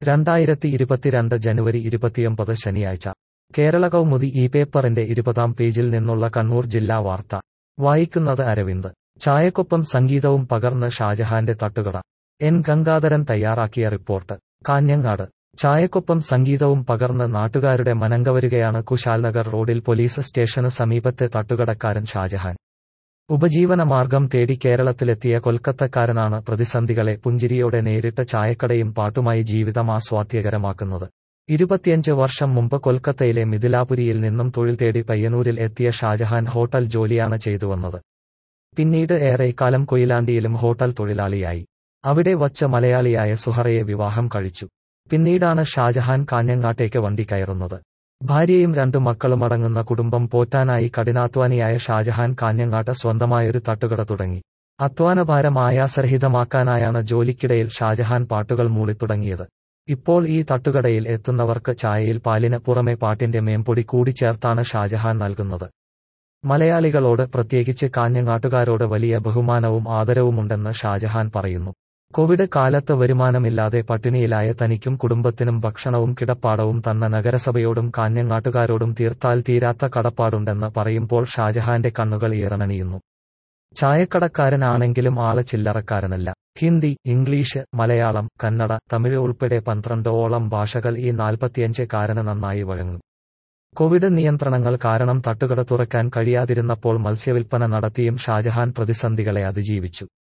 രണ്ടായിരത്തി ഇരുപത്തിരണ്ട് ജനുവരി ഇരുപത്തിയൊമ്പത് ശനിയാഴ്ച കേരള കൗമുദി ഈ പേപ്പറിന്റെ ഇരുപതാം പേജിൽ നിന്നുള്ള കണ്ണൂർ ജില്ലാ വാർത്ത വായിക്കുന്നത് അരവിന്ദ് ചായക്കൊപ്പം സംഗീതവും പകർന്ന് ഷാജഹാന്റെ തട്ടുകട എൻ ഗംഗാധരൻ തയ്യാറാക്കിയ റിപ്പോർട്ട് കാഞ്ഞങ്ങാട് ചായക്കൊപ്പം സംഗീതവും പകർന്ന് നാട്ടുകാരുടെ മനങ്കവരുകയാണ് കുശാൽനഗർ റോഡിൽ പോലീസ് സ്റ്റേഷന് സമീപത്തെ തട്ടുകടക്കാരൻ ഷാജഹാൻ ഉപജീവനമാർഗം തേടി കേരളത്തിലെത്തിയ കൊൽക്കത്തക്കാരനാണ് പ്രതിസന്ധികളെ പുഞ്ചിരിയോടെ നേരിട്ട് ചായക്കടയും പാട്ടുമായി ജീവിതം ആസ്വാദ്യകരമാക്കുന്നത് ഇരുപത്തിയഞ്ച് വർഷം മുമ്പ് കൊൽക്കത്തയിലെ മിഥിലാപുരിയിൽ നിന്നും തൊഴിൽ തേടി പയ്യന്നൂരിൽ എത്തിയ ഷാജഹാൻ ഹോട്ടൽ ജോലിയാണ് ചെയ്തുവന്നത് പിന്നീട് ഏറെക്കാലം കൊയിലാണ്ടിയിലും ഹോട്ടൽ തൊഴിലാളിയായി അവിടെ വച്ച മലയാളിയായ സുഹറയെ വിവാഹം കഴിച്ചു പിന്നീടാണ് ഷാജഹാൻ കാഞ്ഞങ്ങാട്ടേക്ക് വണ്ടി കയറുന്നത് ഭാര്യയും രണ്ടു മക്കളുമടങ്ങുന്ന കുടുംബം പോറ്റാനായി കഠിനാധ്വാനിയായ ഷാജഹാൻ കാഞ്ഞങ്ങാട്ട് സ്വന്തമായൊരു തട്ടുകട തുടങ്ങി അധ്വാനഭാരം ആയാസരഹിതമാക്കാനായാണ് ജോലിക്കിടയിൽ ഷാജഹാൻ പാട്ടുകൾ മൂളിത്തുടങ്ങിയത് ഇപ്പോൾ ഈ തട്ടുകടയിൽ എത്തുന്നവർക്ക് ചായയിൽ പാലിന് പുറമെ പാട്ടിന്റെ മേമ്പൊടി കൂടി ചേർത്താണ് ഷാജഹാൻ നൽകുന്നത് മലയാളികളോട് പ്രത്യേകിച്ച് കാഞ്ഞങ്ങാട്ടുകാരോട് വലിയ ബഹുമാനവും ആദരവുമുണ്ടെന്ന് ഷാജഹാൻ പറയുന്നു കോവിഡ് കാലത്ത് വരുമാനമില്ലാതെ പട്ടിണിയിലായ തനിക്കും കുടുംബത്തിനും ഭക്ഷണവും കിടപ്പാടവും തന്ന നഗരസഭയോടും കാഞ്ഞങ്ങാട്ടുകാരോടും തീർത്താൽ തീരാത്ത കടപ്പാടുണ്ടെന്ന് പറയുമ്പോൾ ഷാജഹാന്റെ കണ്ണുകൾ ഈറനണിയുന്നു ചായക്കടക്കാരനാണെങ്കിലും ആള് ചില്ലറക്കാരനല്ല ഹിന്ദി ഇംഗ്ലീഷ് മലയാളം കന്നഡ തമിഴ് ഉൾപ്പെടെ പന്ത്രണ്ടോളം ഭാഷകൾ ഈ നാൽപ്പത്തിയഞ്ച് കാരന് നന്നായി വഴങ്ങും കോവിഡ് നിയന്ത്രണങ്ങൾ കാരണം തട്ടുകട തുറക്കാൻ കഴിയാതിരുന്നപ്പോൾ മത്സ്യവിൽപ്പന നടത്തിയും ഷാജഹാൻ പ്രതിസന്ധികളെ അതിജീവിച്ചു